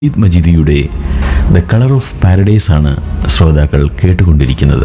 ഈദ് മജിദിയുടെ the colour of paradise ആണ് ശ്രോതാക്കൾ കേട്ടുകൊണ്ടിരിക്കുന്നത്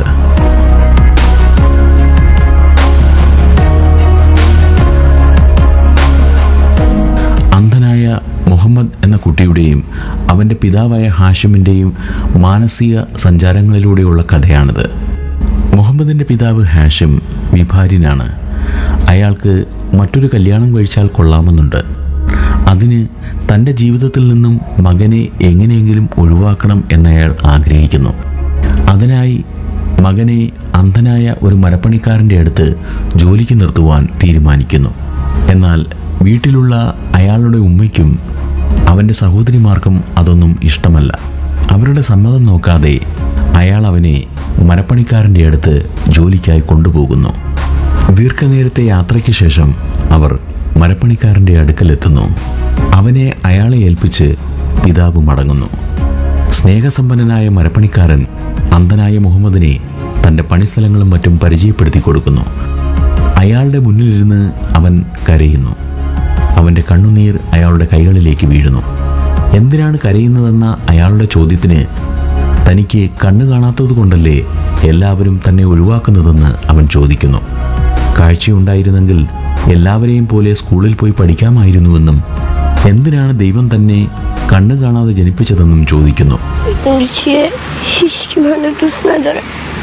അന്ധനായ മുഹമ്മദ് എന്ന കുട്ടിയുടെയും അവൻ്റെ പിതാവായ ഹാഷിമിൻ്റെയും മാനസിക സഞ്ചാരങ്ങളിലൂടെയുള്ള കഥയാണിത് മുഹമ്മദിൻ്റെ പിതാവ് ഹാഷിം വിഭാര്യനാണ് അയാൾക്ക് മറ്റൊരു കല്യാണം കഴിച്ചാൽ കൊള്ളാമെന്നുണ്ട് അതിന് തൻ്റെ ജീവിതത്തിൽ നിന്നും മകനെ എങ്ങനെയെങ്കിലും ഒഴിവാക്കണം എന്നയാൾ ആഗ്രഹിക്കുന്നു അതിനായി മകനെ അന്ധനായ ഒരു മരപ്പണിക്കാരൻ്റെ അടുത്ത് ജോലിക്ക് നിർത്തുവാൻ തീരുമാനിക്കുന്നു എന്നാൽ വീട്ടിലുള്ള അയാളുടെ ഉമ്മയ്ക്കും അവൻ്റെ സഹോദരിമാർക്കും അതൊന്നും ഇഷ്ടമല്ല അവരുടെ സമ്മതം നോക്കാതെ അയാൾ അവനെ മരപ്പണിക്കാരൻ്റെ അടുത്ത് ജോലിക്കായി കൊണ്ടുപോകുന്നു ദീർഘനേരത്തെ യാത്രയ്ക്ക് ശേഷം അവർ മരപ്പണിക്കാരൻ്റെ അടുക്കലെത്തുന്നു അവനെ അയാളെ ഏൽപ്പിച്ച് പിതാവ് മടങ്ങുന്നു സ്നേഹസമ്പന്നനായ മരപ്പണിക്കാരൻ അന്ധനായ മുഹമ്മദിനെ തൻ്റെ പണിസ്ഥലങ്ങളും മറ്റും പരിചയപ്പെടുത്തി കൊടുക്കുന്നു അയാളുടെ മുന്നിലിരുന്ന് അവൻ കരയുന്നു അവൻ്റെ കണ്ണുനീർ അയാളുടെ കൈകളിലേക്ക് വീഴുന്നു എന്തിനാണ് കരയുന്നതെന്ന അയാളുടെ ചോദ്യത്തിന് തനിക്ക് കണ്ണു കാണാത്തത് കൊണ്ടല്ലേ എല്ലാവരും തന്നെ ഒഴിവാക്കുന്നതെന്ന് അവൻ ചോദിക്കുന്നു കാഴ്ചയുണ്ടായിരുന്നെങ്കിൽ എല്ലാവരെയും പോലെ സ്കൂളിൽ പോയി പഠിക്കാമായിരുന്നുവെന്നും എന്തിനാണ് ദൈവം തന്നെ കണ്ണു കാണാതെ ജനിപ്പിച്ചതെന്നും ചോദിക്കുന്നു میدونی چیه هیچ کی منو دوست نداره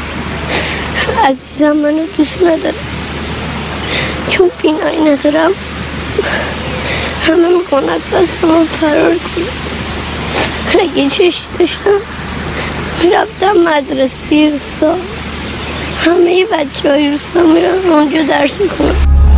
عزیزم منو دوست نداره چون بینایی ندارم همه میکنن دستمو فرار کنم اگه چشم داشتم میرفتم مدرسه روستا همه بچه های روستا میرن اونجا درس میکنم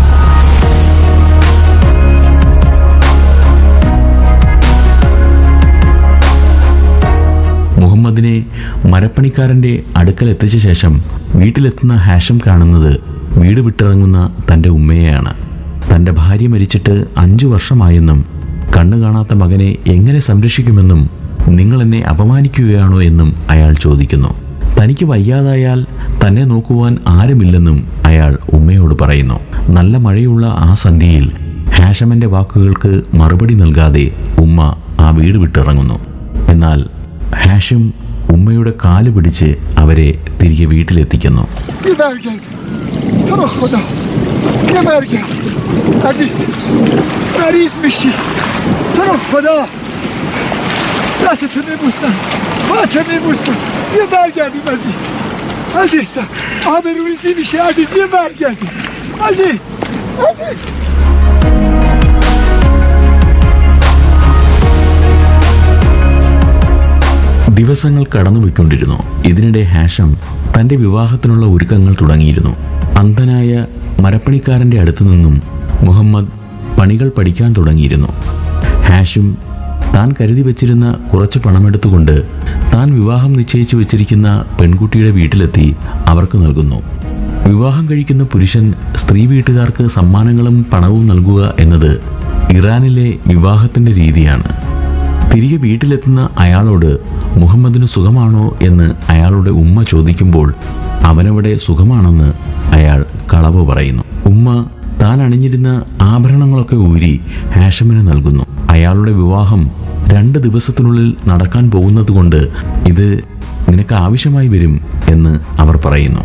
മുഹമ്മദിനെ മരപ്പണിക്കാരൻ്റെ അടുക്കൽ എത്തിച്ച ശേഷം വീട്ടിലെത്തുന്ന ഹാഷം കാണുന്നത് വീട് വിട്ടിറങ്ങുന്ന തൻ്റെ ഉമ്മയെയാണ് തൻ്റെ ഭാര്യ മരിച്ചിട്ട് അഞ്ചു വർഷമായെന്നും കണ്ണു കാണാത്ത മകനെ എങ്ങനെ സംരക്ഷിക്കുമെന്നും നിങ്ങൾ എന്നെ അപമാനിക്കുകയാണോ എന്നും അയാൾ ചോദിക്കുന്നു തനിക്ക് വയ്യാതായാൽ തന്നെ നോക്കുവാൻ ആരുമില്ലെന്നും അയാൾ ഉമ്മയോട് പറയുന്നു നല്ല മഴയുള്ള ആ സന്ധ്യയിൽ ഹാഷമന്റെ വാക്കുകൾക്ക് മറുപടി നൽകാതെ ഉമ്മ ആ വീട് വിട്ടിറങ്ങുന്നു എന്നാൽ ഹാഷിം ഉമ്മയുടെ കാല് പിടിച്ച് അവരെ തിരികെ വീട്ടിലെത്തിക്കുന്നു بیا برگرد تو رو خدا بیا برگرد عزیز مریض میشی تو رو خدا دستتو میبوسم پاتو میبوسم بیا برگردیم عزیز عزیزم آبروریزی میشه عزیز بیا برگردیم عزیز عزیز ദിവസങ്ങൾ കടന്നുപോയിക്കൊണ്ടിരുന്നു ഇതിനിടെ ഹാഷം തന്റെ വിവാഹത്തിനുള്ള ഒരുക്കങ്ങൾ തുടങ്ങിയിരുന്നു അന്ധനായ മരപ്പണിക്കാരന്റെ അടുത്തു നിന്നും മുഹമ്മദ് പണികൾ പഠിക്കാൻ തുടങ്ങിയിരുന്നു ഹാഷിം താൻ കരുതി വച്ചിരുന്ന കുറച്ച് പണമെടുത്തുകൊണ്ട് താൻ വിവാഹം നിശ്ചയിച്ചു വെച്ചിരിക്കുന്ന പെൺകുട്ടിയുടെ വീട്ടിലെത്തി അവർക്ക് നൽകുന്നു വിവാഹം കഴിക്കുന്ന പുരുഷൻ സ്ത്രീ വീട്ടുകാർക്ക് സമ്മാനങ്ങളും പണവും നൽകുക എന്നത് ഇറാനിലെ വിവാഹത്തിന്റെ രീതിയാണ് തിരികെ വീട്ടിലെത്തുന്ന അയാളോട് മുഹമ്മദിന് സുഖമാണോ എന്ന് അയാളുടെ ഉമ്മ ചോദിക്കുമ്പോൾ അവനവിടെ സുഖമാണെന്ന് അയാൾ കളവ് പറയുന്നു ഉമ്മ താൻ അണിഞ്ഞിരുന്ന ആഭരണങ്ങളൊക്കെ ഊരി ഹാഷമിന് നൽകുന്നു അയാളുടെ വിവാഹം രണ്ട് ദിവസത്തിനുള്ളിൽ നടക്കാൻ പോകുന്നതുകൊണ്ട് ഇത് നിനക്ക് ആവശ്യമായി വരും എന്ന് അവർ പറയുന്നു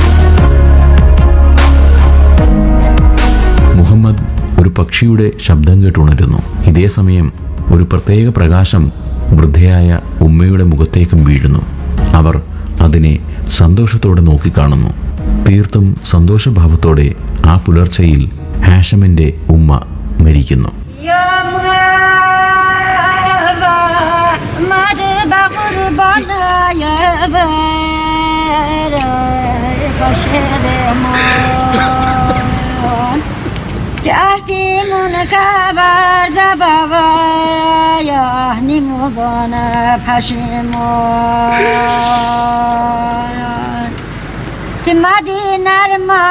മുഹമ്മദ് ഒരു പക്ഷിയുടെ ശബ്ദം കേട്ടുണരുന്നു ഇതേ സമയം ഒരു പ്രത്യേക പ്രകാശം വൃദ്ധയായ ഉമ്മയുടെ മുഖത്തേക്കും വീഴുന്നു അവർ അതിനെ സന്തോഷത്തോടെ നോക്കിക്കാണുന്നു തീർത്തും സന്തോഷഭാവത്തോടെ ആ പുലർച്ചയിൽ ഹാഷമിൻ്റെ ഉമ്മ മരിക്കുന്നു یا محمد با قربانای بر باشه بمان رفتیمون کبر دبوا یا نیموگان پشیمان تو مدینه ما